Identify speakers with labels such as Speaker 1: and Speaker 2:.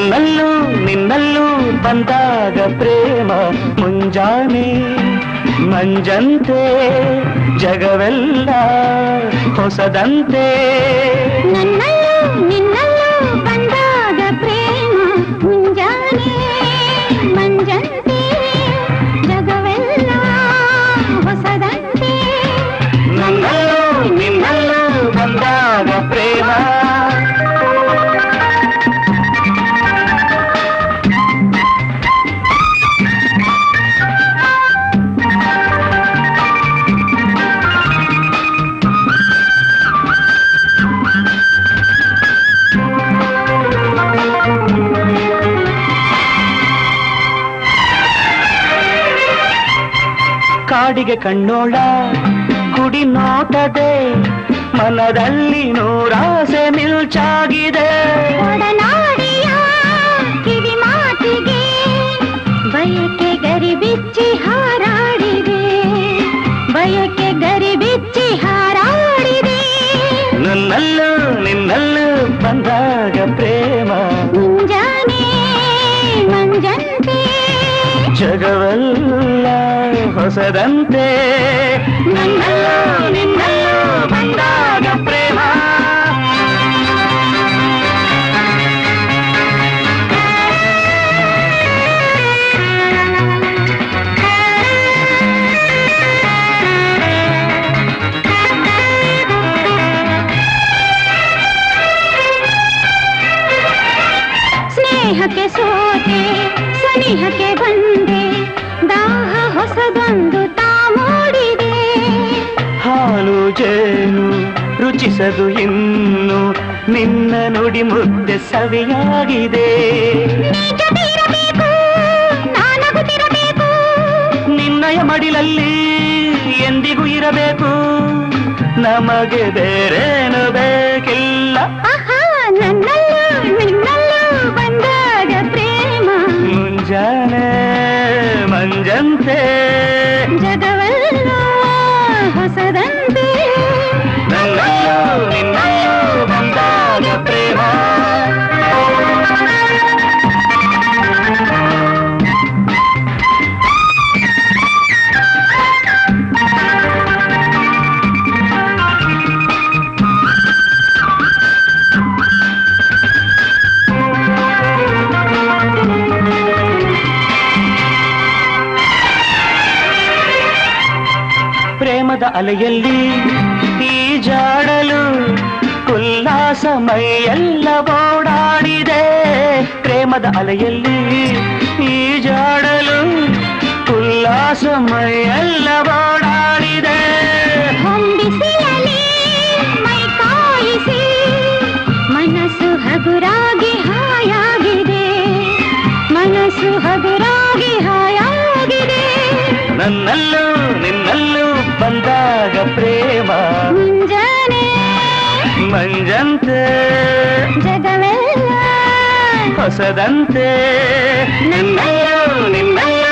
Speaker 1: ನನ್ನಲ್ಲೂ ನಿನ್ನಲ್ಲೂ ಬಂದಾಗ ಪ್ರೇಮ ಮುಂಜಾನೆ ಮಂಜಂತೆ ಜಗವೆಲ್ಲ ಹೊಸದಂತೆ
Speaker 2: ನನ್ನಲ್ಲೂ ನಿನ್ನಲ್ಲೂ ಬಂದಾಗ ಪ್ರೇಮ ಮುಂಜಾನೆ ಮಂಜಂತೆ ಜಗವೆಲ್ಲ ಹೊಸದಂತೆ
Speaker 1: ನನ್ನಲ್ಲೂ ನಿನ್ನಲ್ಲೂ ಬಂದಾಗ ಪ್ರೇಮ ಕಾಡಿಗೆ ಕಣ್ಣೋಳ ಕುಡಿ ನೋಟದೆ ಮನದಲ್ಲಿ ನೂರಾಸೆ ಮಿಲ್ಚಾಗಿದೆ
Speaker 2: ಒಡನಾಡಿಯ ಕಿವಿ ಮಾತಿಗೆ ಬಯಕೆ ಗರಿ ಬಿಚ್ಚಿ ಹಾರಾಡಿದೆ ಬಯಕೆ ಗರಿ ಬಿಚ್ಚಿ ಹಾರಾಡಿದೆ
Speaker 1: ನನ್ನಲ್ಲೂ ನಿನ್ನಲ್ಲೂ ಬಂದಾಗ ಪ್ರೇಮ
Speaker 2: ಮುಂಜಾನೆ ಮಂಜಂತೆ
Speaker 1: ಜಗವೆಲ್ಲ ಹೊಸದಂತೆ ನನ್ನಲ್ಲೂ ನಿನ್ನಲ್ಲೂ ಬಂದಾಗ ಪ್ರೇಮ
Speaker 2: ಸ್ನೇಹಕ್ಕೆ ಸೋತೆ ಸನಿಹಕ್ಕೆ ಬಂದೆ ದಾಹ ಹೊಸದೊಂದು ತಾ ಮೂಡಿದೆ
Speaker 1: ಹಾಲು ಜೇನು ರುಚಿಸದು ಇನ್ನು ನಿನ್ನ ನುಡಿ ಮುದ್ದೆ ಸವಿಯಾಗಿದೆ
Speaker 2: ನೀ ಜೊತೆ ಇರಬೇಕು ನಾನಗುತ್ತಿರಬೇಕು
Speaker 1: ನಿನ್ನಯ ಮಡಿಲಲ್ಲಿ ಎಂದಿಗೂ ಇರಬೇಕು ನಮಗೆ ಬೇರೇನು ಬೇಕಿಲ್ಲ
Speaker 2: ಆಹಾ ನನ್ನಲ್ಲೂ ನಿನ್ನಲ್ಲೂ ಬಂದಾಗ ಪ್ರೇಮ
Speaker 1: ಮುಂಜಾನೆ ಮಂಜಂತೆ
Speaker 2: ಜಗವೆಲ್ಲ ಹೊಸದಂತೆ
Speaker 1: ನನ್ನಲ್ಲೂ ನಿನ್ನಲ್ಲೂ ಬಂದಾಗ ಪ್ರೇಮ ಪ್ರೇಮದ ಅಲೆಯಲ್ಲಿ ಈಜಾಡಲು ಉಲ್ಲಾಸ ಮೈಯೆಲ್ಲ ಓಡಾಡಿದೆ ಪ್ರೇಮದ ಅಲೆಯಲ್ಲಿ ಈಜಾಡಲು ಉಲ್ಲಾಸ ಮೈಯೆಲ್ಲ ಓಡಾಡಿದೆ
Speaker 2: ಹೊಂಬಿಸಿಲಲಿ ಮೈ ಕಾಯಿಸಿ ಮನಸ್ಸು ಹಗುರಾಗಿ ಹಾಯಾಗಿದೆ ಮನಸ್ಸು ಹಗುರಾಗಿ ಹಾಯಾಗಿದೆ
Speaker 1: ನನ್ನಲ್ಲೂ ನಿನ್ನಲ್ಲೂ ಬಂದಾಗ ಪ್ರೇಮ
Speaker 2: ಮುಂಜಾನೆ
Speaker 1: ಮಂಜಂತೆ
Speaker 2: ಜಗವೆಲ್ಲ
Speaker 1: ಹೊಸದಂತೆ ನನ್ನಲ್ಲೂ ನಿನ್ನಲ್ಲೂ